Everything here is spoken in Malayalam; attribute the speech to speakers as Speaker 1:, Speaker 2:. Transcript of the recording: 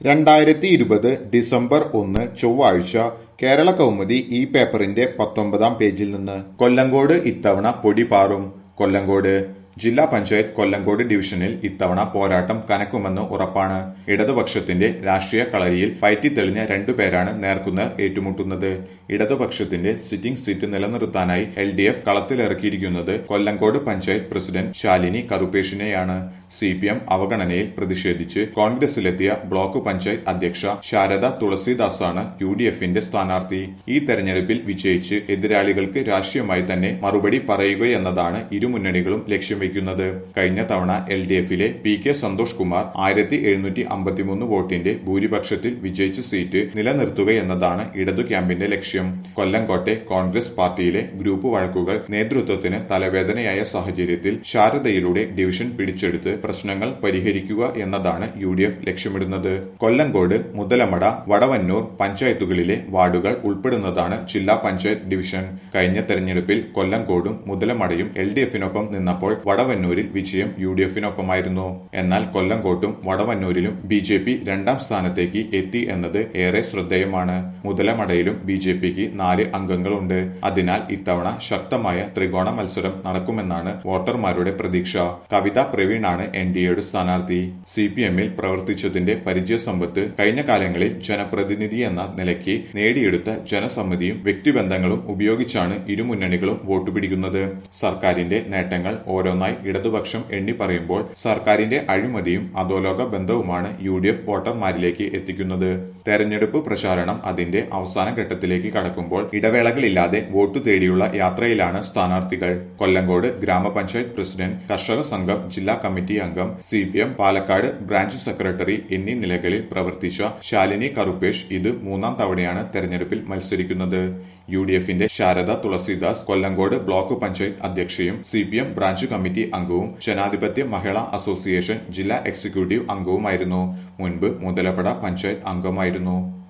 Speaker 1: രണ്ടായിരത്തി ഇരുപത് ഡിസംബർ ഒന്ന് ചൊവ്വാഴ്ച കേരള കൗമുദി ഈ പേപ്പറിന്റെ പത്തൊമ്പതാം പേജിൽ നിന്ന് കൊല്ലങ്കോട് ഇത്തവണ പൊടി പാറും കൊല്ലങ്കോട് ജില്ലാ പഞ്ചായത്ത് കൊല്ലങ്കോട് ഡിവിഷനിൽ ഇത്തവണ പോരാട്ടം കനക്കുമെന്ന് ഉറപ്പാണ് ഇടതുപക്ഷത്തിന്റെ രാഷ്ട്രീയ കളരിയിൽ പയറ്റിത്തെളിഞ്ഞ രണ്ടുപേരാണ് നേർക്കുനേർ ഏറ്റുമുട്ടുന്നത് ഇടതുപക്ഷത്തിന്റെ സിറ്റിംഗ് സീറ്റ് നിലനിർത്താനായി എൽ ഡി എഫ് കളത്തിലിറക്കിയിരിക്കുന്നത് കൊല്ലങ്കോട് പഞ്ചായത്ത് പ്രസിഡന്റ് ശാലിനി കറുപ്പേഷിനെയാണ് സി പി എം അവഗണനയിൽ പ്രതിഷേധിച്ച് കോൺഗ്രസിലെത്തിയ ബ്ലോക്ക് പഞ്ചായത്ത് അധ്യക്ഷ ശാരദ തുളസീദാസാണ് യു ഡി എഫിന്റെ സ്ഥാനാർത്ഥി ഈ തെരഞ്ഞെടുപ്പിൽ വിജയിച്ച് എതിരാളികൾക്ക് രാഷ്ട്രീയമായി തന്നെ മറുപടി പറയുകയെന്നതാണ് ഇരുമുന്നണികളും ലക്ഷ്യം വയ്ക്കുന്നത് കഴിഞ്ഞ തവണ എൽ ഡി എഫിലെ പി കെ സന്തോഷ് കുമാർ ആയിരത്തി എഴുന്നൂറ്റി അമ്പത്തിമൂന്ന് വോട്ടിന്റെ ഭൂരിപക്ഷത്തിൽ വിജയിച്ച സീറ്റ് നിലനിർത്തുകയെന്നതാണ് ഇടതു ക്യാമ്പിന്റെ ലക്ഷ്യം കൊല്ലംകോട്ടെ കോൺഗ്രസ് പാർട്ടിയിലെ ഗ്രൂപ്പ് വഴക്കുകൾ നേതൃത്വത്തിന് തലവേദനയായ സാഹചര്യത്തിൽ ശാരദയിലൂടെ ഡിവിഷൻ പിടിച്ചെടുത്ത് പ്രശ്നങ്ങൾ പരിഹരിക്കുക എന്നതാണ് യു ഡി എഫ് ലക്ഷ്യമിടുന്നത് കൊല്ലങ്കോട് മുതലമട വടവന്നൂർ പഞ്ചായത്തുകളിലെ വാർഡുകൾ ഉൾപ്പെടുന്നതാണ് ജില്ലാ പഞ്ചായത്ത് ഡിവിഷൻ കഴിഞ്ഞ തെരഞ്ഞെടുപ്പിൽ കൊല്ലങ്കോടും മുതലമടയും എൽ ഡി എഫിനൊപ്പം നിന്നപ്പോൾ വടവന്നൂരിൽ വിജയം യു ഡി എഫിനൊപ്പമായിരുന്നു എന്നാൽ കൊല്ലങ്കോട്ടും വടവന്നൂരിലും ബി ജെ പി രണ്ടാം സ്ഥാനത്തേക്ക് എത്തി എന്നത് ഏറെ ശ്രദ്ധേയമാണ് മുതലമടയിലും ബി ജെ പിക്ക് നാല് അംഗങ്ങളുണ്ട് അതിനാൽ ഇത്തവണ ശക്തമായ ത്രികോണ മത്സരം നടക്കുമെന്നാണ് വോട്ടർമാരുടെ പ്രതീക്ഷ കവിത പ്രവീണാണ് എൻ ഡി എയുടെ സ്ഥാനാർത്ഥി സി പി എമ്മിൽ പ്രവർത്തിച്ചതിന്റെ പരിചയസമ്പത്ത് കഴിഞ്ഞ കാലങ്ങളിൽ ജനപ്രതിനിധി എന്ന നിലയ്ക്ക് നേടിയെടുത്ത ജനസമ്മതിയും വ്യക്തിബന്ധങ്ങളും ഉപയോഗിച്ചാണ് ഇരുമുന്നണികളും വോട്ട് പിടിക്കുന്നത് സർക്കാരിന്റെ നേട്ടങ്ങൾ ഓരോന്നായി ഇടതുപക്ഷം എണ്ണി പറയുമ്പോൾ സർക്കാരിന്റെ അഴിമതിയും അധോലോക ബന്ധവുമാണ് യു ഡി എഫ് വോട്ടർമാരിലേക്ക് എത്തിക്കുന്നത് തെരഞ്ഞെടുപ്പ് പ്രചാരണം അതിന്റെ അവസാന ഘട്ടത്തിലേക്ക് കടക്കുമ്പോൾ ഇടവേളകളില്ലാതെ വോട്ടു തേടിയുള്ള യാത്രയിലാണ് സ്ഥാനാർത്ഥികൾ കൊല്ലങ്കോട് ഗ്രാമപഞ്ചായത്ത് പ്രസിഡന്റ് കർഷക സംഘം ജില്ലാ കമ്മിറ്റി അംഗം C P M Palakkad branch secretary എന്നീ നിലകളിൽ പ്രവർത്തിച്ച ശാലിനി കറുപ്പേഷ് ഇത് മൂന്നാം തവണയാണ് തെരഞ്ഞെടുപ്പിൽ മത്സരിക്കുന്നത് യു ഡി എഫിന്റെ ശാരദ തുളസീദാസ് കൊല്ലങ്കോട് ബ്ലോക്ക് പഞ്ചായത്ത് അധ്യക്ഷയും C P M branch committee അംഗവും ജനാധിപത്യ മഹിളാ അസോസിയേഷൻ ജില്ലാ എക്സിക്യൂട്ടീവ് അംഗവുമായിരുന്നു മുൻപ് മുതലപ്പട പഞ്ചായത്ത് അംഗമായിരുന്നു